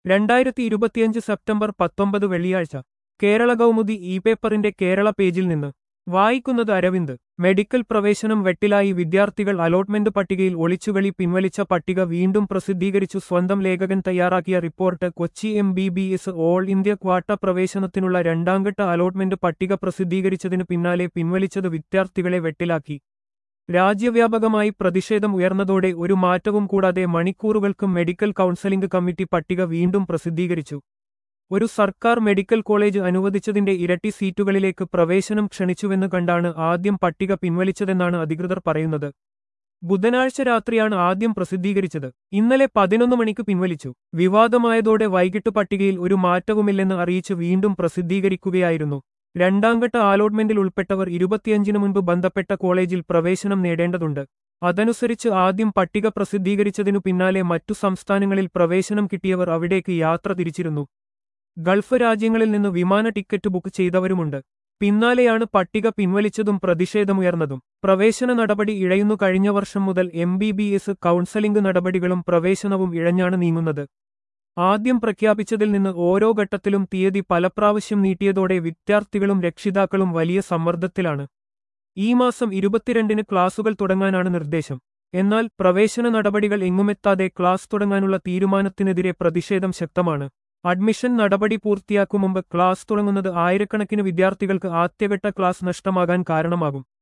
രണ്ടായിരത്തി ഇരുപത്തിയഞ്ച് സെപ്റ്റംബർ പത്തൊമ്പത് വെള്ളിയാഴ്ച കേരള കൗമുദി ഇ പേപ്പറിന്റെ കേരള പേജിൽ നിന്ന് വായിക്കുന്നത് അരവിന്ദ് മെഡിക്കൽ പ്രവേശനം വെട്ടിലായി വിദ്യാർത്ഥികൾ അലോട്ട്മെന്റ് പട്ടികയിൽ ഒളിച്ചുകളി പിൻവലിച്ച പട്ടിക വീണ്ടും പ്രസിദ്ധീകരിച്ചു സ്വന്തം ലേഖകൻ തയ്യാറാക്കിയ report Kochi M B B S all India quota പ്രവേശനത്തിനുള്ള രണ്ടാംഘട്ട അലോട്ട്മെന്റ് പട്ടിക പ്രസിദ്ധീകരിച്ചതിനു പിന്നാലെ പിൻവലിച്ചത് വിദ്യാർത്ഥികളെ വെട്ടിലാക്കി രാജ്യവ്യാപകമായി പ്രതിഷേധം ഉയർന്നതോടെ ഒരു മാറ്റവും കൂടാതെ മണിക്കൂറുകൾക്കും മെഡിക്കൽ കൗൺസലിംഗ് കമ്മിറ്റി പട്ടിക വീണ്ടും പ്രസിദ്ധീകരിച്ചു ഒരു സർക്കാർ മെഡിക്കൽ കോളേജ് അനുവദിച്ചതിന്റെ ഇരട്ടി സീറ്റുകളിലേക്ക് പ്രവേശനം ക്ഷണിച്ചുവെന്ന് കണ്ടാണ് ആദ്യം പട്ടിക പിൻവലിച്ചതെന്നാണ് അധികൃതർ പറയുന്നത് ബുധനാഴ്ച രാത്രിയാണ് ആദ്യം പ്രസിദ്ധീകരിച്ചത് ഇന്നലെ പതിനൊന്ന് മണിക്ക് പിൻവലിച്ചു വിവാദമായതോടെ വൈകിട്ട് പട്ടികയിൽ ഒരു മാറ്റവുമില്ലെന്ന് അറിയിച്ച് വീണ്ടും പ്രസിദ്ധീകരിക്കുകയായിരുന്നു രണ്ടാംഘട്ട അലോട്ട്മെന്റിൽ ഉൾപ്പെട്ടവർ ഇരുപത്തിയഞ്ചിനു മുൻപ് ബന്ധപ്പെട്ട കോളേജിൽ പ്രവേശനം നേടേണ്ടതുണ്ട് അതനുസരിച്ച് ആദ്യം പട്ടിക പ്രസിദ്ധീകരിച്ചതിനു പിന്നാലെ മറ്റു സംസ്ഥാനങ്ങളിൽ പ്രവേശനം കിട്ടിയവർ അവിടേക്ക് യാത്ര തിരിച്ചിരുന്നു ഗൾഫ് രാജ്യങ്ങളിൽ നിന്ന് വിമാന ടിക്കറ്റ് ബുക്ക് ചെയ്തവരുമുണ്ട് പിന്നാലെയാണ് പട്ടിക പിൻവലിച്ചതും പ്രതിഷേധമുയർന്നതും പ്രവേശന നടപടി ഇഴയുന്നു കഴിഞ്ഞ വർഷം മുതൽ M B B S counselling നടപടികളും പ്രവേശനവും ഇഴഞ്ഞാണ് നീങ്ങുന്നത് ആദ്യം പ്രഖ്യാപിച്ചതിൽ നിന്ന് ഓരോ ഘട്ടത്തിലും തീയതി പലപ്രാവശ്യം നീട്ടിയതോടെ വിദ്യാർത്ഥികളും രക്ഷിതാക്കളും വലിയ സമ്മർദ്ദത്തിലാണ് ഈ മാസം ഇരുപത്തിരണ്ടിന് ക്ലാസുകൾ തുടങ്ങാനാണ് നിർദ്ദേശം എന്നാൽ പ്രവേശന നടപടികൾ എങ്ങുമെത്താതെ ക്ലാസ് തുടങ്ങാനുള്ള തീരുമാനത്തിനെതിരെ പ്രതിഷേധം ശക്തമാണ് അഡ്മിഷൻ നടപടി പൂർത്തിയാക്കും മുമ്പ് ക്ലാസ് തുടങ്ങുന്നത് ആയിരക്കണക്കിന് വിദ്യാർത്ഥികൾക്ക് ആദ്യഘട്ട ക്ലാസ് നഷ്ടമാകാൻ കാരണമാകും